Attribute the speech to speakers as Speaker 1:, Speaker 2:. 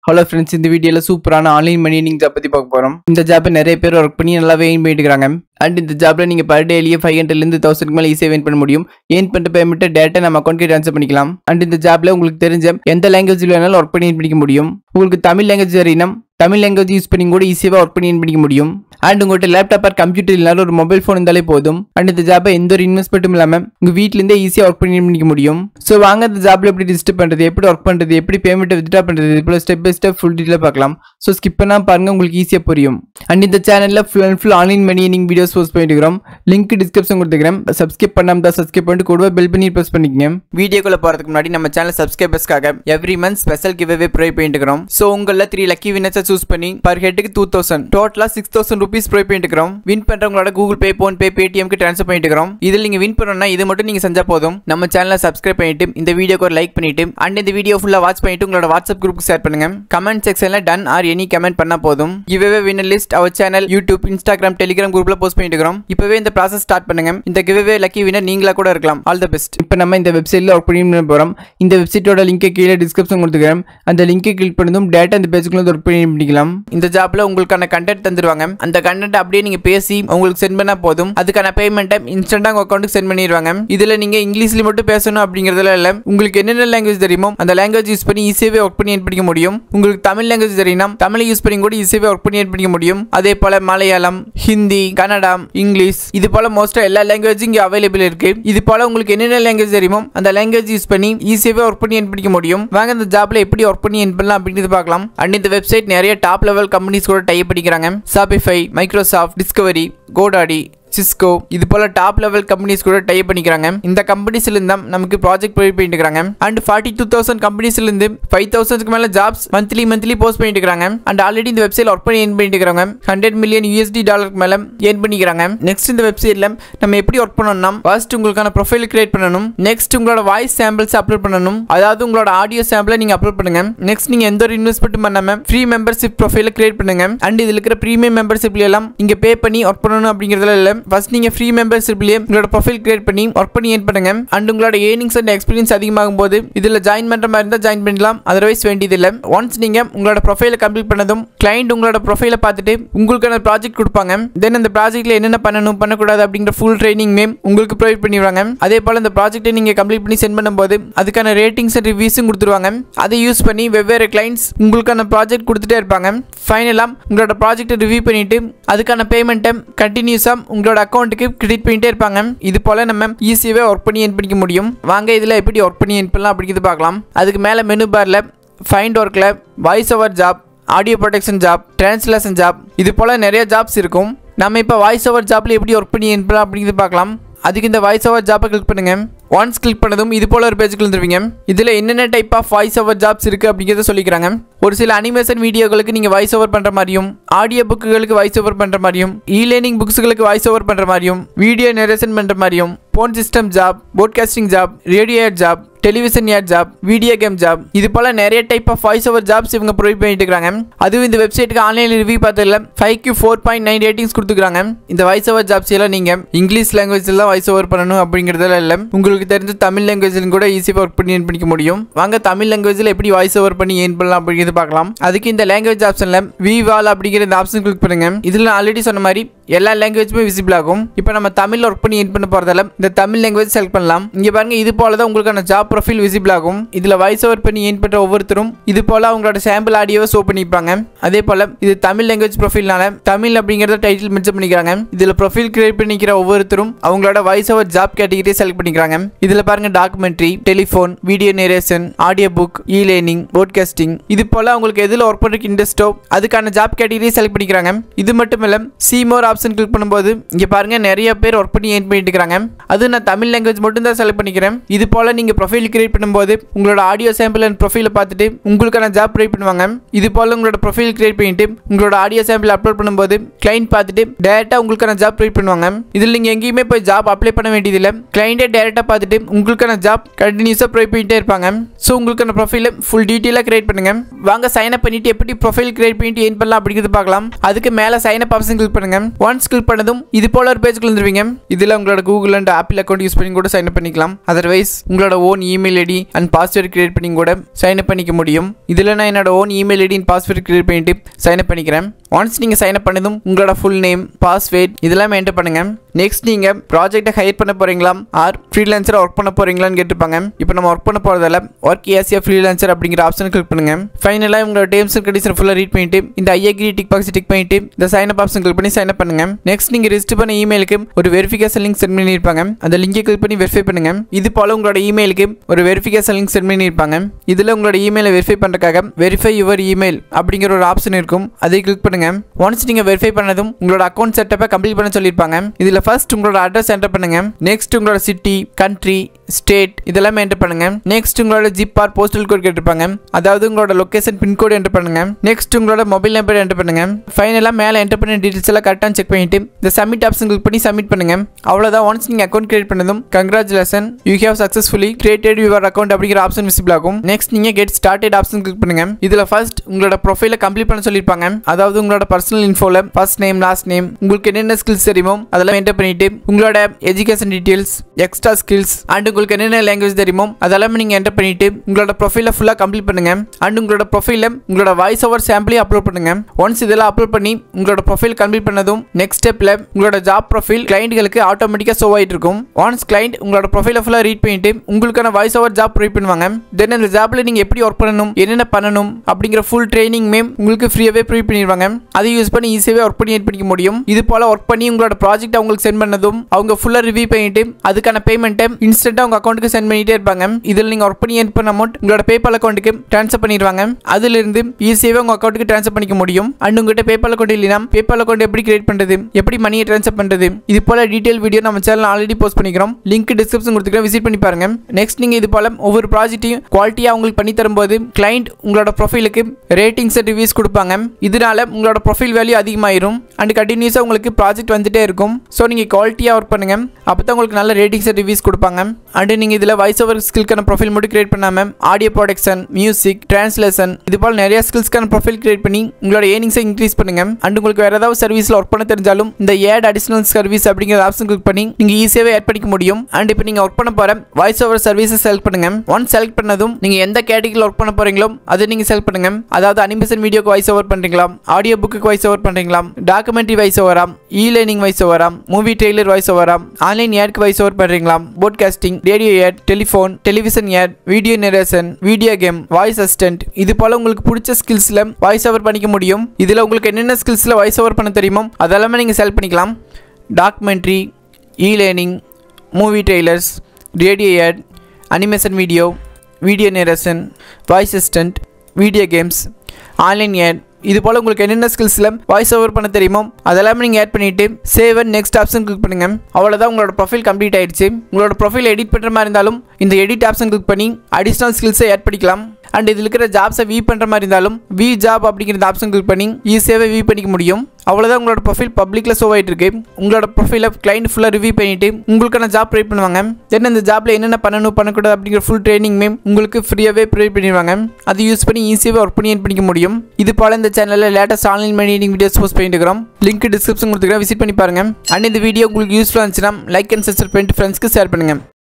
Speaker 1: hello friends இந்த வீடியோல சூப்பரான ஆன்லைன் மணி ஏர்னிங் ஜாப் பத்தி பார்க்க போறோம் இந்த ஜாப் நிறைய பேர் ஒர்க் பண்ணி நல்லாவே ஏர்ன் பண்ணிட்டு இருக்காங்க அண்ட் இந்த ஜாப்ல நீங்க பர் டேலியே ஃபைவ் ஹண்ட்ரட்ல இருந்து தௌசண்ட் மேல ஈஸியாக ஏர்ன் பண்ண முடியும் ஏர்ன் பண்ணிட்ட பேமெண்ட்டை டேட்டா நம்ம அக்கௌண்ட்க்கு ட்ரான்ஸ்ஃபர் பண்ணிக்கலாம் அண்ட் இந்த ஜாப்ல உங்களுக்கு தெரிஞ்ச எந்த லாங்குவேஜ் வேணாலும் ஒர்க் பண்ணி earn பண்ணிக்க முடியும் உங்களுக்கு தமிழ் லாங்குவேஜ் தெரியும் தமிழ் லாங்குவேஜ் யூஸ் பண்ணி கூட ஈஸியாக ஒர்க் பண்ணி earn பண்ணிக்க முடியும் அண்ட் உங்கள்கிட்ட லேப்டாப் ஆர் கம்ப்யூட்டர் இல்லைனாலும் ஒரு மொபைல் ஃபோன் இருந்தாலே போதும் அண்ட் இந்த ஜாப்பை எந்த ஒரு இன்வெஸ்ட்மெண்ட்டும் இல்லாமல் உங்கள் வீட்டிலேருந்தே ஈஸியாக ஒர்க் பண்ணி earn பண்ணிக்க முடியும் ஸோ வாங்க இந்த ஜாப்ல எப்படி ரிஜிஸ்டர் பண்ணுறது எப்படி ஒர்க் பண்ணுறது எப்படி பேமெண்ட்டை வித்ட்ரா பண்ணுறது இது போல step by step full detail பார்க்கலாம் ஸோ ஸ்கிப் பண்ணால் பாருங்க உங்களுக்கு ஈஸியாக புரியும் அண்ட் இந்த சேனலில் full and full online money நீங்கள் வீடியோஸ் போஸ்ட் பண்ணிட்டு இருக்கிறோம் லிங்க் டிஸ்கிரிப்ஷன் கொடுத்துக்கிறேன் சப்ஸ்கிரைப் பண்ணாம தான் சப்ஸ்கிரைப் பண்ணிட்டு கூட பெல் பண்ணி ப்ரெஸ் பண்ணிக்கங்க வீடியோக்குள்ள போகிறதுக்கு முன்னாடி நம்ம சேனல் சப்ஸ்கிரைபர்ஸ்க்காக every month special giveaway provide பண்ணிட்டு இருக்கிறோம் ஸோ உங்களில் த்ரீ லக்கி வினர்ஸை சூஸ் பண்ணி பர் ஹெட்டுக்கு டூ தௌசண்ட் டோட்டலாக சிக்ஸ் தௌசண்ட் ருபீஸ் ப்ரொவைட் பண்ணிட்டு இருக்கிறோம் வின் பண்ணுறவங்களோட கூகுள் பே ஃபோன் பே பேடிஎம்க்கு ட்ரான்ஸ்ஃபர் பண்ணிட்டு இருக்கிறோம் இதில் நீங்கள் வின் பண்ணணும்னா இது மட்டும் நீங்கள் செஞ்சால் போதும் நம்ம சேனலை சப்ஸ்கிரைப் பண்ணிட்டு இந்த வீடியோக்கு ஒரு லைக் பண்ணிட்டு அண்ட் இந்த வீடியோ ஃபுல்லாக வாட்ச் பண்ணிட்டு உங்களோட வாட்ஸ்அப் குரூப் ஷேர் பண்ணுங்க கமெண்ட் செக்ஷனில் டன் ஆர் எனி கமெண்ட் பண்ணால் போதும் giveaway winner list our channel YouTube Instagram Telegram குரூப்ல போஸ்ட் பண்ணிட்டு இருக்கிறோம் இப்பவே இந்த ப்ராசஸ் ஸ்டார்ட் பண்ணுங்க இந்த கிவ்வே லக்கி வினர் நீங்களா கூட இருக்கலாம் ஆல் த பெஸ்ட் இப்போ நம்ம இந்த வெப்சைட்ல ஒர்க் பண்ணி போறோம் இந்த வெப்சைட்டோட லிங்கை கீழே டிஸ்கிரிப்ஷன் கொடுத்துக்கிறேன் அந்த லிங்கை கிளிக் பண்ணதும் டேட்டா இந்த பேஜுக்குள்ள ஒர்க் பண்ணி பண்ணிக்கலாம் இந்த ஜாப்ல உங்களுக்கான கண்டென்ட் தந்துருவாங்க அந்த கண்டென்ட் அப்படியே நீங்க பேசி உங்களுக்கு சென்ட் பண்ணா போதும் அதுக்கான பேமெண்ட்டை இன்ஸ்டன்டா உங்க அக்கௌண்ட்டுக்கு சென்ட் பண்ணிடுவாங்க இதுல நீங்க இங்கிலீஷ்ல மட்டும் பேசணும் அப்படிங்கறதுல இல்ல உங்களுக்கு என்னென்ன லாங்குவேஜ் தெரியுமோ அந்த லாங்குவேஜ் யூஸ் பண்ணி ஈஸியாவே ஒர்க் பண்ணி படிக்க முடியும் உங்களுக்கு தமிழ் லாங்குவேஜ் தெரியும்னா தமிழை யூஸ் பண்ணி கூட ஈஸியாவே ஒர்க் பண்ணி படிக்க முடியும் அதே போல மலையாளம் ஹிந்தி கன்னடா இங்கிலீஷ் இது போல மோஸ்டா எல்லா லாங்குவேஜும் இங்க அவைலபிள் இருக்கு இது போல உங்களுக்கு என்னென்ன லாங்குவேஜ் தெரியுமோ அந்த லாங்குவேஜ் யூஸ் பண்ணி ஈஸியாவே ஒர்க் பண்ணி படிக்க முடியும் வாங்க இந்த ஜாப்ல எப்படி ஒர்க் பண்ணி என் பண்ணலாம் அப்படிங்கிறது பார்க்கலாம் அண்ட் இந்த வெப்சைட் நிறைய டாப் லெவல் கம்பெனிஸ் கூட டைப் பண்ணிக்கிறாங்க Shopify Microsoft Discovery GoDaddy Cisco இது போல டாப் லெவல் கம்பெனிஸ் கூட டைப் பண்ணிக்கிறாங்க இந்த கம்பெனிஸ்ல இருந்தா நமக்கு ப்ராஜெக்ட் ப்ரொவைட் பண்ணிட்டு இருக்காங்க அண்ட் ஃபார்ட்டி டூ தௌசண்ட் கம்பெனிஸ்ல இருந்து ஃபைவ் தௌசண்ட்க்கு மேல ஜாப்ஸ் மந்த்லி மந்த்லி போஸ்ட் பண்ணிட்டு இருக்காங்க அண்ட் ஆல்ரெடி இந்த வெப்சைட் ஒர்க் பண்ணி ஏன் பண்ணிட்டு இருக்காங்க ஹண்ட்ரட் மில்லியன் யூஎஸ்டி டாலருக்கு மேல ஏன் பண்ணிக்கிறாங்க நெக்ஸ்ட் இந்த வெப்சைட்ல நம்ம எப்படி ஒர்க் பண்ணணும்னா ஃபர்ஸ்ட் உங்களுக்கான ப்ரொஃபைல் கிரியேட் பண்ணணும் நெக்ஸ்ட் உங்களோட வாய்ஸ் சாம்பிள்ஸ் அப்லோட் பண்ணணும் அதாவது உங்களோட ஆடியோ சாம்பிளை நீங்க அப்லோட் பண்ணுங்க நெக்ஸ்ட் நீங்க எந்த ஒரு இன்வெஸ்ட்மெண்ட் பண்ணாம ஃப்ரீ மெம்பர்ஷிப் ப்ரொஃபைல கிரியேட் பண்ணுங்க அண்ட் இதுல இருக்கிற ப்ரீமியம் மெம்பர்ஷிப்ல எல்லாம் நீங்க பே பண்ணி ஒர்க் பண்ணணும் அப்படிங்கறதுல இல்ல ஃபர்ஸ்ட் நீங்க ஃப்ரீ மெம்பர்ஷிப்லயே உங்களோட ப்ரொஃபைல் கிரியேட் பண்ணி ஒர்க் பண்ணி ஏன் பண்ணுங்க அண்ட் உங்களோட ஏர்னிங்ஸ் அண்ட் எக்ஸ்பீரியன்ஸ் அதிகமாகும் போது இதுல ஜாயின் பண்ற மாதிரி இருந்தா ஜாயின் பண்ணலாம் அதர்வைஸ் வேண்டியதில்லை ஒன்ஸ் நீங்க உங்களோட ப்ரொஃபைலை கம்ப்ளீட் பண்ணதும் கிளைண்ட் உங்களோட ப்ரொஃபைலை பார்த்துட்டு உங்களுக்கான ப்ராஜெக்ட் கொடுப்பாங்க தென் அந்த ப்ராஜெக்ட்ல என்னென்ன பண்ணணும் பண்ணக்கூடாது அப்படிங்கிற ஃபுல் ட்ரைனிங்மே உங்களுக்கு ப்ரொவைட் பண்ணிடுவாங்க அதே போல இந்த ப்ராஜெக்ட்டை நீங்க கம்ப்ளீட் பண்ணி சென்ட் பண்ணும்போது அதுக்கான ரேட்டிங்ஸ் அண்ட் ரிவ்யூஸும் கொடுத்துருவாங்க அதை யூஸ் பண்ணி வெவ்வேறு கிளைண்ட்ஸ் உங்களுக்கான ப்ராஜெக்ட் கொடுத்துட்டே இருப்பாங்க ஃபைனலாக உங்களோட ப்ராஜெக்ட்டை ரிவ்யூ பண்ணிட்டு அதுக்கான பேமெண்ட்டை கண்டினியூஸாக உங்களோட அக்கௌண்ட்டுக்கு கிரெடிட் பண்ணிட்டே இருப்பாங்க இது போல நம்ம ஈஸியாகவே ஒர்க் பண்ணி என் பண்ணிக்க முடியும் வாங்க இதில் எப்படி ஒர்க் பண்ணி என் பண்ணலாம் அப்படிங்கிறது பார்க்கலாம் அதுக்கு மேலே மெனு பாரில் ஃபைண்ட் ஒர்க்கில் voice over job audio production job translation job இது போல் நிறைய ஜாப்ஸ் இருக்கும் நம்ம இப்போ வாய்ஸ் ஓவர் ஜாப்பில் எப்படி ஒர்க் பண்ணி என் பண்ணலாம் அப்படிங்கிறது பார்க்கலாம் அதுக்கு இந்த வாய்ஸ் ஓவர் ஜாப்பை கிளிக் பண்ணுங்க ஒன்ஸ் கிளிக் பண்ணதும் இது போல ஒரு பேஜுக்கு வந்துருவீங்க இதில் என்னென்ன type of voice over jobs இருக்குது அப்படிங்கிறத சொல்லிக்கிறாங்க ஒரு சில அனிமேஷன் வீடியோகளுக்கு நீங்கள் வாய்ஸ் ஓவர் பண்ணுற மாதிரியும் ஆடியோ புக்குகளுக்கு வாய்ஸ் ஓவர் பண்ணுற மாதிரியும் இ லேர்னிங் புக்ஸுகளுக்கு வாய்ஸ் ஓவர் பண்ணுற மாதிரியும் வீடியோ நெரேஷன் பண்ணுற மாதிரியும் phone system job podcasting job radio ad job television ad job video game job இது போல நிறைய type of voice over jobs இவங்க ப்ரொவைட் பண்ணிட்டு இருக்காங்க அதுவும் இந்த வெப்சைட்டுக்கு ஆன்லைன் ரிவ்யூ பார்த்ததுல ஃபைவ் கியூ ஃபோர் பாயிண்ட் நைன் ரேட்டிங்ஸ் கொடுத்துருக்காங்க இந்த வாய்ஸ் ஓவர் ஜாப்ஸ் எல்லாம் நீங்க இங்கிலீஷ் லாங்குவேஜில் தான் வாய்ஸ் ஓவர் பண்ணணும் அப்படிங்கிறதுல இல்லை உங்களுக்கு தெரிஞ்ச தமிழ் லாங்குவேஜில் கூட ஈஸியாக ஒர்க் பண்ணி ஏன் பண்ணிக்க முடியும் வாங்க தமிழ் லாங்குவேஜில் எப்படி வாய்ஸ் ஓவர் பண்ணி ஏன் பண்ணலாம் அப்படிங்கிறது பார்க்கலாம் அதுக்கு இந்த லாங்குவேஜ் ஆப்ஷனில் வி வால் அப்படிங்கிற இந்த ஆப்ஷன் கிளிக் பண்ணுங்க இதில் நான் ஆல்ரெடி சொன்ன மாதிரி எல்லா லாங்குவேஜுமே விசிபிள் ஆகும் இப்போ நம்ம தமிழ் ஒர்க் பண்ணி ஏன் பண்ண போகிறதால இந்த தமிழ் லாங்குவேஜ் செலக்ட் பண்ணலாம் இங்கே பாருங்க இது போல தான் உங்களுக்கான ஜாப் ப்ரொஃபைல் விசிபிள் ஆகும் இதில் வாய்ஸ் ஓவர் பண்ணி ஏன் பண்ணுற ஒவ்வொருத்தரும் இது போல அவங்களோட சாம்பிள் ஆடியோவை ஷோ பண்ணிப்பாங்க அதே போல இது தமிழ் லாங்குவேஜ் ப்ரொஃபைல்னால தமிழ் அப்படிங்கிறத டைட்டில் மென்ஷன் பண்ணிக்கிறாங்க இதில் ப்ரொஃபைல் கிரியேட் பண்ணிக்கிற ஒவ்வொருத்தரும் அவங்களோட வாய்ஸ் ஓவர் ஜாப் கேட்டகரியை செலக்ட் பண்ணிக்கிறாங்க இதில் பாருங்க documentary telephone video narration audio book e learning podcasting இது போல அவங்களுக்கு எதில் ஒர்க் பண்ணுறதுக்கு இன்ட்ரெஸ்ட்டோ அதுக்கான ஜாப் கேட்டகரியை செலக்ட் பண்ணிக்கிறாங்க இது மட்டும் இல்லை சீமோர் ஆப்ஷன் கிளிக் பண்ணும்போது இங்கே பாருங்க நிறைய பேர் ஒர்க் பண்ணி ஏன் பண்ணிட்டு இருக்காங்க அது நான் தமிழ் லாங்குவேஜ் மட்டும் தான் செலக்ட் பண்ணிக்கிறேன் இது போல நீங்க ப்ரொஃபைல் கிரியேட் பண்ணும்போது உங்களோட ஆடியோ சாம்பிள் அண்ட் ப்ரொஃபைலை பார்த்துட்டு உங்களுக்கான ஜாப் ப்ரொவைட் பண்ணுவாங்க இது போல உங்களோட ப்ரொஃபைல் கிரியேட் பண்ணிட்டு உங்களோட ஆடியோ சாம்பிள் அப்லோட் பண்ணும்போது கிளைண்ட் பார்த்துட்டு டேரெக்டாக உங்களுக்கான ஜாப் ப்ரொவைட் பண்ணுவாங்க இதில் நீங்கள் எங்கேயுமே போய் ஜாப் அப்ளை பண்ண வேண்டியதில்லை கிளைண்டே டேரெக்டாக பார்த்துட்டு உங்களுக்கான ஜாப் கண்டினியூஸாக ப்ரொவைட் பண்ணிட்டே இருப்பாங்க ஸோ உங்களுக்கான ப்ரொஃபைலை ஃபுல் டீட்டெயிலாக கிரியேட் பண்ணுங்க வாங்க சைன் அப் பண்ணிட்டு எப்படி ப்ரொஃபைல் கிரியேட் பண்ணிட்டு ஏன் பண்ணலாம் அப்படிங்கிறது பார்க்கலாம் அதுக்கு மேலே சைன் அப் ஆப்ஷன் கிளிக் பண்ணுங்க ஒன்ஸ் கிளிக் பண்ணதும் இது போல ஒரு பேஜ்க்குள்ள வந்துருவீங்க இதில் உங்களோட Google and Apple account use பண்ணி கூட சைன் அப் பண்ணிக்கலாம் அதர்வைஸ் உங்களோட own email ID and password create பண்ணி கூட சைன் அப் பண்ணிக்க முடியும் இதில் நான் என்னோட own email ID and password create பண்ணிட்டு சைன் அப் பண்ணிக்கிறேன் ஒன்ஸ் நீங்கள் சைன் அப் பண்ணதும் உங்களோட ஃபுல் நேம் பாஸ்வேர்ட் இதெல்லாம் என்டர் பண்ணுங்க நெக்ஸ்ட் நீங்கள் ப்ராஜெக்ட்டை ஹையர் பண்ண போறீங்களா ஆர் ஃப்ரீலான்சராக ஒர்க் பண்ண போறீங்களான்னு கேட்டிருப்பாங்க இப்போ நம்ம ஒர்க் பண்ண போகிறதால ஒர்க் ஏசியா ஃப்ரீலான்சர் அப்படிங்கிற ஆப்ஷன் கிளிக் பண்ணுங்க ஃபைனலாக உங்களோட டேர்ம்ஸ் அண்ட் கண்டிஷன் ஃபுல்லாக ரீட் பண்ணிட்டு இந்த ஐஏகிரி டிக் பாக்ஸ் டிக் பண்ணிட்டு இந்த சைன் அப் ஆப்ஷன் கிளிக் பண்ணி சைன் அப் பண்ணுங்க நெக்ஸ்ட் நீங்கள் ரெஜிஸ்டர் பண்ண இமெயிலுக்கு ஒரு வெரிஃபிகேஷன் லிங்க் சென்ட் பண்ணியிருப்பாங்க அந்த லிங்கை கிளிக் பண்ணி வெரிஃபை பண்ணுங்க இது போல உங்களோட இமெயிலுக்கு ஒரு வெரிஃபிகேஷன் லிங்க் சென்ட் பண்ணியிருப்பாங்க இதில் உங்களோட இமெயிலை வெரிஃபை பண்ணுறதுக்காக வெரிஃபை யுவர் இமெயில் அப்படிங்கிற ஒரு ஆப்ஷன் இருக்கும் அதை கிளிக் பண்ணுங்க ஒன்ஸ் நீங்கள் வெரிஃபை பண்ணதும் உங்களோட அக்கௌண்ட் செட்டப்பை கம்ப்ளீட் பண்ண சொல்லியிருப்பாங்க இதில் ஃபர்ஸ்ட் உங்களோட அட்ரஸ் என்டர் பண்ணுங்க நெக்ஸ்ட் உங்களோட சிட்டி கண்ட்ரி ஸ்டேட் இதெல்லாம் என்டர் பண்ணுங்க நெக்ஸ்ட் உங்களோட ஜிப் ஆர் போஸ்டல் கோட் கேட்டிருப்பாங்க அதாவது உங்களோட லொகேஷன் பின்கோடு என்டர் பண்ணுங்க நெக்ஸ்ட் உங்களோட மொபைல் நம்பர் என்டர் பண்ணுங்க ஃபைனலாக மேலே என்டர் பண்ண டீட்டெயில்ஸ் எல்லாம் கரெக்டாக செக் பண்ணிட்டு இந்த சப்மிட் ஆப்ஷன் கிளிக் பண்ணி சப்மிட் பண்ணுங்க அவ்வளோதான் ஒன்ஸ் நீங்கள் அக்கௌண்ட் கிரியேட் பண்ணதும் congratulation you have successfully created your account அப்படிங்கிற ஆப்ஷன் விசிபிள் ஆகும் நெக்ஸ்ட் நீங்கள் கெட் ஸ்டார்டட் ஆப்ஷன் கிளிக் பண்ணுங்க இதில் ஃபர்ஸ்ட் உங்களோட ப்ரொஃபைலை கம்ப்ளீட் பண்ண சொல்லியிருப்பாங்க அதாவது உங்களோட பர்சனல் இன்ஃபோல ஃபர்ஸ்ட் நேம் லாஸ்ட் நேம் உங்களுக்கு என்னென்ன ஸ்கில்ஸ் தெரியுமோ அதெல்லாம் என்டர் பண்ணிட்டு உங்களோட education details extra skills and உங்களுக்கு என்னென்ன லாங்குவேஜ் தெரியுமோ அதெல்லாம் நீங்கள் என்டர் பண்ணிட்டு உங்களோட ப்ரொஃபைலை ஃபுல்லாக கம்ப்ளீட் பண்ணுங்க அண்ட் உங்களோட ப்ரொஃபைல உங்களோட வாய்ஸ் ஓவர் சாம்பிளையும் அப்லோட் பண்ணுங்க ஒன்ஸ் இதெல்லாம் அப்லோட் பண்ணி உங்களோட ப்ரொஃபைல் கம்ப்ளீட் பண்ணதும் நெக்ஸ்ட் ஸ்டெப்ல உங்களோட ஜாப் ப்ரொஃபைல் கிளைண்ட்களுக்கு ஆட்டோமேட்டிக்காக ஷோ ஆகிட்டு இருக்கும் ஒன்ஸ் கிளைண்ட் உங்களோட ப்ரொஃபைலை ஃபுல்லாக ரீட் பண்ணிட்டு உங்களுக்கான வாய்ஸ் ஓவர் ஜாப் ப்ரொவைட் பண்ணுவாங்க தென் அந்த ஜாப்ல நீங்கள் எப்படி ஒர்க் பண்ணணும் என்னென்ன பண்ணணும் அப்படிங்கிற ஃபுல் ட்ரைனிங்குமே உங்களுக்கு ஃப்ரீயாகவே ப்ரொவைட் பண்ணிடுவாங்க அதை யூஸ் பண்ணி ஈஸியாகவே ஒர்க் பண்ணி ஏட் பண்ணிக்க முடியும் இது போல ஒர்க் பண்ணி உங்களோட ப்ராஜெக்ட் அவங்களுக்கு சென்ட் பண்ணதும் அவங்க ஃபுல்லாக ரிவ்யூ பண்ணிட்டு அதுக்கான பேமெண்ட்டை இன்ஸ்டன்ட்டாக உங்கள் அக்கௌண்ட்டுக்கு சென்ட் பண்ணிட்டே இருப்பாங்க இதில் நீங்கள் ஒர்க் பண்ணி ஏன் பண்ண அமௌண்ட் உங்களோட பேபால் அக்கௌண்ட்டுக்கு ட்ரான்ஸ்ஃபர் பண்ணிடுவாங்க அதிலிருந்து ஈஸியாகவே உங்கள் அக்கௌண்ட்டுக்கு ட்ரான்ஸ்ஃபர் பண்ணிக்க முடியும் அண்ட் உங்கள்கிட்ட பேபால் அக்கௌண்ட் இல்லைனா பேபால் அக்கௌண்ட் எப்படி கிரியேட் பண்ணுறது எப்படி மணியை ட்ரான்ஸ்ஃபர் பண்ணுறது இது போல டீட்டெயில் வீடியோ நம்ம சேனல் ஆல்ரெடி போஸ்ட் பண்ணிக்கிறோம் லிங்க் டிஸ்கிரிப்ஷன் கொடுத்துக்கிறேன் விசிட் பண்ணி பாருங்க நெக்ஸ்ட் நீங்கள் இது போல ஒவ்வொரு ப்ராஜெக்ட்டையும் குவாலிட்டியாக உங்களுக்கு பண்ணி தரும்போது கிளைண்ட் உங்களோட ப்ரொஃபைலுக்கு ரேட்டிங்ஸ் ரிவ்யூஸ் கொடுப்பாங்க இதனால உங்களோட ப்ரொஃபைல் வேல்யூ அதிகமாயிரும் அண்ட் கண்டினியூஸாக உங்களுக்கு ப்ராஜெக்ட் வந்துட்டே இருக்கும் ஸோ நீங்கள் குவாலிட்டியாக ஒர்க் பண்ணுங்க அப்போ தான் உங்களுக்கு நல்ல ரேட்டிங்ஸ் ரிவ்யூஸ் கொடுப்பாங்க அண்ட் நீங்கள் இதில் வாய்ஸ் ஓவர் ஸ்கில்க்கான ப்ரொஃபைல் மட்டும் கிரியேட் பண்ணாமல் ஆடியோ ப்ரொடக்ஷன் மியூசிக் டிரான்ஸ்லேஷன் இது போல் நிறைய ஸ்கில்ஸ்க்கான ப்ரொஃபைல் கிரியேட் பண்ணி உங்களோட ஏர்னிங்ஸை இன்க்ரீஸ் பண்ணுங்க அண்ட் உங்களுக்கு வேறு ஏதாவது சர்வீஸில் ஒர்க் பண்ண தெரிஞ்சாலும் இந்த ஏட் அடிஷனல் சர்வீஸ் அப்படிங்கிற ஆப்ஷன் கிளிக் பண்ணி நீங்கள் ஈஸியாகவே ஆட் பண்ணிக்க முடியும் அண்ட் இப்போ நீங்கள் ஒர்க் பண்ண போகிற வாய்ஸ் ஓவர் சர்வீஸை செலக்ட் பண்ணுங்க ஒன் செலக்ட் பண்ணதும் நீங்கள் எந்த கேட்டகரியில் ஒர்க் பண்ண போகிறீங்களோ அதை நீங்கள் செலக்ட் பண்ணுங்க அதாவது அனிமேஷன் வீடியோக்கு வாய்ஸ் ஓவர் பண்ணுறீங்களா ஆடியோ புக்கு வாய்ஸ் ஓவர் பண்ணுறீங்களா டாக்குமெண்ட்ரி வாய்ஸ் ஓவரா இ லேர்னிங் வாய்ஸ் ஓவரா மூவி ட்ரெய்லர் வாய்ஸ் ஓவரா ஆன்லைன் ஏட்க்கு வாய்ஸ் ஓவர் பண்ணுறீங்களா podcasting radio ad telephone television ad video narration video game voice assistant இது போல உங்களுக்கு பிடிச்ச ஸ்கில்ஸில் வாய்ஸ் ஓவர் பண்ணிக்க முடியும் இதில் உங்களுக்கு என்னென்ன ஸ்கில்ஸில் வாய்ஸ் ஓவர் பண்ண தெரியுமோ அதெல்லாமே நீங்கள் செலக்ட் பண்ணிக்கலாம் documentary e learning movie trailers radio ad animation video video narration voice assistant video games online ad இது போல் உங்களுக்கு என்னென்ன ஸ்கில்ஸில் வாய்ஸ் ஓவர் பண்ண தெரியுமோ அதெல்லாமே நீங்கள் ஆட் பண்ணிவிட்டு save and next option click பண்ணுங்கள் அவ்வளோதான் உங்களோட ப்ரொஃபைல் கம்ப்ளீட் ஆயிடுச்சு உங்களோட ப்ரொஃபைல் எடிட் பண்ணுற மாதிரி இருந்தாலும் இந்த எடிட் ஆப்ஷன் கிளிக் பண்ணி அடிஷ்னல் ஸ்கில்ஸை ஆட் பண்ணிக்கலாம் அண்ட் இதில் இருக்கிற ஜாப்ஸை வியூ பண்ணுற மாதிரி இருந்தாலும் வி ஜாப் அப்படிங்கிற ஆப்ஷன் கிளிக் பண்ணி ஈஸியாகவே வியூ பண்ணிக்க முடியும் அவ்வளோதான் உங்களோட ப்ரொஃபைல் பப்ளிக்கில் ஷோ ஆகிட்டு இருக்கு உங்களோட ப்ரொஃபைலை கிளைண்ட் ஃபுல்லாக ரிவ்யூ பண்ணிட்டு உங்களுக்கான ஜாப் ப்ரொவைட் பண்ணுவாங்க தென் அந்த ஜாப்பில் என்னென்ன பண்ணணும் பண்ணக்கூடாது அப்படிங்கிற ஃபுல் ட்ரைனிங்குமே உங்களுக்கு ஃப்ரீயாகவே ப்ரொவைட் பண்ணிடுவாங்க அது யூஸ் பண்ணி ஈஸியாகவே ஒர்க் பண்ணி earn பண்ணிக்க முடியும் இது போல் இந்த சேனலில் latest online meditating videos post பண்ணிட்டு இருக்கிறோம் லிங்க் டிஸ்கிரிப்ஷன் கொடுத்துக்கிறேன் விசிட் பண்ணி பாருங்க அண்ட் இந்த வீடியோ உங்களுக்கு யூஸ்ஃபுல்லாக இருந்துச்சுன்னா லைக் அண்ட் சப்ஸ்கிரைப் பண்ணிட்டு ஃப்ரெண்ட்ஸ்க்கு ஷேர் பண்ணுங்கள்